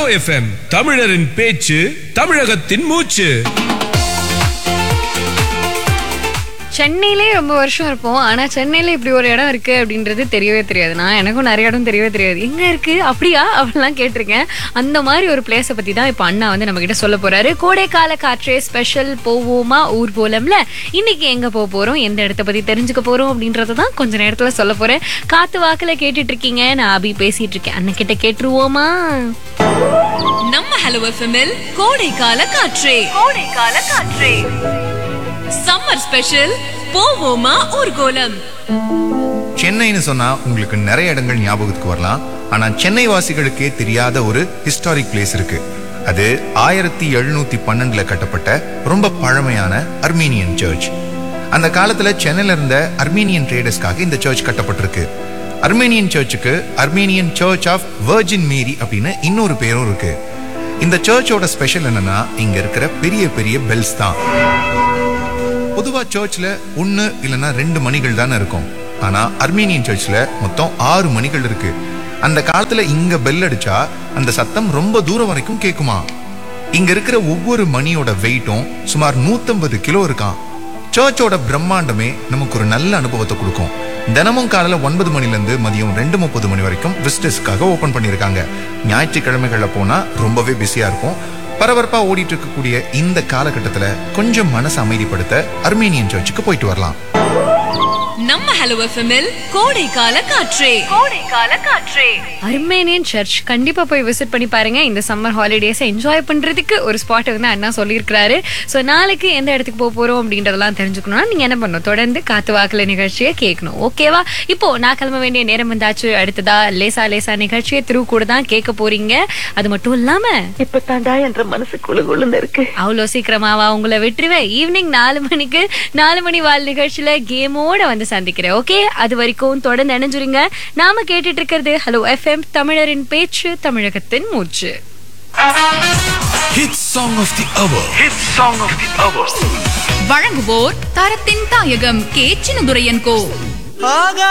Hello FM தமிழரின் பேச்சு தமிழகத்தின் மூச்சு சென்னையிலே ரொம்ப வருஷம் இருப்போம் ஆனா சென்னையில இப்படி ஒரு இடம் இருக்கு அப்படின்றது தெரியவே தெரியாது நான் எனக்கும் நிறைய இடம் தெரியவே தெரியாது எங்க இருக்கு அப்படியா அப்படிலாம் கேட்டிருக்கேன் அந்த மாதிரி ஒரு பிளேஸை பத்தி தான் இப்போ அண்ணா வந்து நம்ம கிட்ட சொல்ல போறாரு கோடைக்கால காற்றே ஸ்பெஷல் போவோமா ஊர் போலம்ல இன்னைக்கு எங்க போக போறோம் எந்த இடத்த பத்தி தெரிஞ்சுக்க போறோம் அப்படின்றத தான் கொஞ்ச நேரத்துல சொல்ல போறேன் காத்து வாக்குல கேட்டுட்டு இருக்கீங்க நான் அபி பேசிட்டு இருக்கேன் அண்ணன் கிட்ட கேட்டுருவோமா நம்ம ஹலோ எஃப்எம்எல் கோடைக்கால காற்றே கோடைக்கால காற்றே சம்மர் ஸ்பெஷல் போவோமா ஊர்கோலம் சென்னைன்னு சொன்னா உங்களுக்கு நிறைய இடங்கள் ஞாபகத்துக்கு வரலாம் ஆனா சென்னை வாசிகளுக்கே தெரியாத ஒரு ஹிஸ்டாரிக் பிளேஸ் இருக்கு அது ஆயிரத்தி எழுநூத்தி பன்னெண்டுல கட்டப்பட்ட ரொம்ப பழமையான அர்மீனியன் சர்ச் அந்த காலத்துல சென்னையில இருந்த அர்மீனியன் ட்ரேடர்ஸ்க்காக இந்த சர்ச் கட்டப்பட்டிருக்கு அர்மேனியன் சர்ச்சுக்கு Armenian church of virgin Mary அப்படின்னு இன்னொரு பேரும் இருக்கு இந்த சர்ச்சோட ஸ்பெஷல் என்னன்னா இங்க இருக்கிற பெரிய பெரிய பெல்ஸ் தான் பொதுவா சர்ச்ல ஒன்னு இல்லைன்னா ரெண்டு மணிகள் தானே இருக்கும் ஆனா அர்மீனியன் சர்ச்ல மொத்தம் ஆறு மணிகள் இருக்கு அந்த காலத்துல இங்க பெல் அடிச்சா அந்த சத்தம் ரொம்ப தூரம் வரைக்கும் கேக்குமா இங்க இருக்கிற ஒவ்வொரு மணியோட வெயிட்டும் சுமார் 150 கிலோ இருக்கான் சர்ச்சோட பிரம்மாண்டமே நமக்கு ஒரு நல்ல அனுபவத்தை கொடுக்கும் தினமும் காலையில ஒன்பது மணில இருந்து மதியம் ரெண்டு முப்பது மணி வரைக்கும் விசிட்டர்ஸ்க்காக ஓபன் பண்ணியிருக்காங்க ஞாயிற்றுக்கிழமைகள்ல போனா ரொம்பவே பிஸியா இருக்கும் பரபரப்பா ஓடிட்டு இருக்கக்கூடிய இந்த காலகட்டத்துல கொஞ்சம் மனசு அமைதிப்படுத்த அர்மீனியன் சர்ச்சுக்கு போயிட்டு வரலாம் நம்ம ஹலோ எஃப்எம்எல் கோடைக்கால காற்றே கோடைக்கால காற்றே அர்மேனியன் சர்ச் கண்டிப்பா போய் விசிட் பண்ணி பாருங்க இந்த சம்மர் ஹாலிடேஸை என்ஜாய் பண்றதுக்கு ஒரு ஸ்பாட் வந்து அண்ணா சொல்லியிருக்கிறாரு ஸோ நாளைக்கு எந்த இடத்துக்கு போக போறோம் அப்படின்றதெல்லாம் தெரிஞ்சுக்கணும்னா நீங்க என்ன பண்ணணும் தொடர்ந்து காத்து வாக்குல நிகழ்ச்சியை கேட்கணும் ஓகேவா இப்போ நான் கிளம்ப வேண்டிய நேரம் வந்தாச்சு அடுத்ததா லேசா லேசா நிகழ்ச்சியை திரு கூட தான் கேட்க போறீங்க அது மட்டும் இல்லாம இப்பதாண்டா என்ற மனசு குழு குழுன்னு இருக்கு அவ்வளோ சீக்கிரமாவா உங்களை விட்டுருவேன் ஈவினிங் நாலு மணிக்கு நாலு மணி வாழ் நிகழ்ச்சியில கேமோட வந்து சந்திக்கிறேன் ஓகே அது வரைக்கும் தொடர்ந்து இணைஞ்சுருங்க நாம கேட்டுட்டு இருக்கிறது ஹலோ எஃப்எம் தமிழரின் பேச்சு தமிழகத்தின் மூச்சு Hit song of the hour. வழங்குவோர் தரத்தின் தாயகம் கே சின்னதுரையன் கோ ஆகா